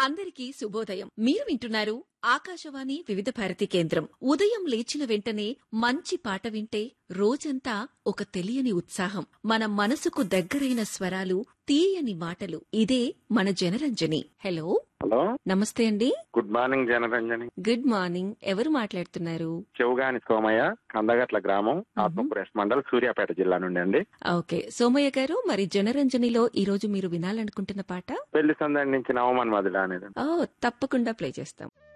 అందరికీ శుభోదయం మీరు వింటున్నారు ఆకాశవాణి వివిధ భారతి కేంద్రం ఉదయం లేచిన వెంటనే మంచి పాట వింటే రోజంతా ఒక తెలియని ఉత్సాహం మన మనసుకు దగ్గరైన స్వరాలు తీయని మాటలు ఇదే మన జనరంజని హలో హలో నమస్తే అండి good morning Janaranjani good morning ఎవరు మాట్లాడుతున్నారు చెవుగాని సోమయ్య కందగట్ల గ్రామం ఆత్మపురేష్ మండల్ సూర్యాపేట జిల్లా నుండి అండి ఓకే సోమయ్య గారు మరి జనరంజనిలో ఈ రోజు మీరు వినాలనుకుంటున్న పాట పెళ్లి సందడి నుంచి నవమన్ మధుల అనేది ఓ తప్పకుండా ప్లే చేస్తాం